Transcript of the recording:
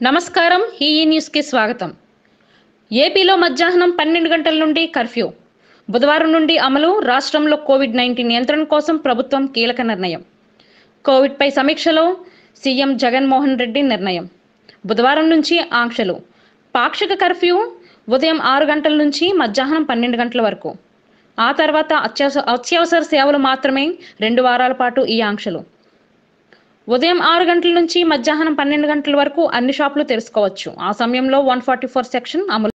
నమస్కారం ఈ న్యూస్కి స్వాగతం ఏపీలో మధ్యాహ్నం పన్నెండు గంటల నుండి కర్ఫ్యూ బుధవారం నుండి అమలు రాష్ట్రంలో కోవిడ్ నైన్టీన్ నియంత్రణ కోసం ప్రభుత్వం కీలక నిర్ణయం కోవిడ్పై సమీక్షలో సీఎం జగన్మోహన్ రెడ్డి నిర్ణయం బుధవారం నుంచి ఆంక్షలు పాక్షిక కర్ఫ్యూ ఉదయం ఆరు గంటల నుంచి మధ్యాహ్నం పన్నెండు గంటల వరకు ఆ తర్వాత అత్యవసర అత్యవసర సేవలు మాత్రమే రెండు వారాల పాటు ఈ ఆంక్షలు ఉదయం ఆరు గంటల నుంచి మధ్యాహ్నం పన్నెండు గంటల వరకు అన్ని షాపులు తెరుచుకోవచ్చు ఆ సమయంలో వన్ ఫార్టీ ఫోర్ సెక్షన్ అమలు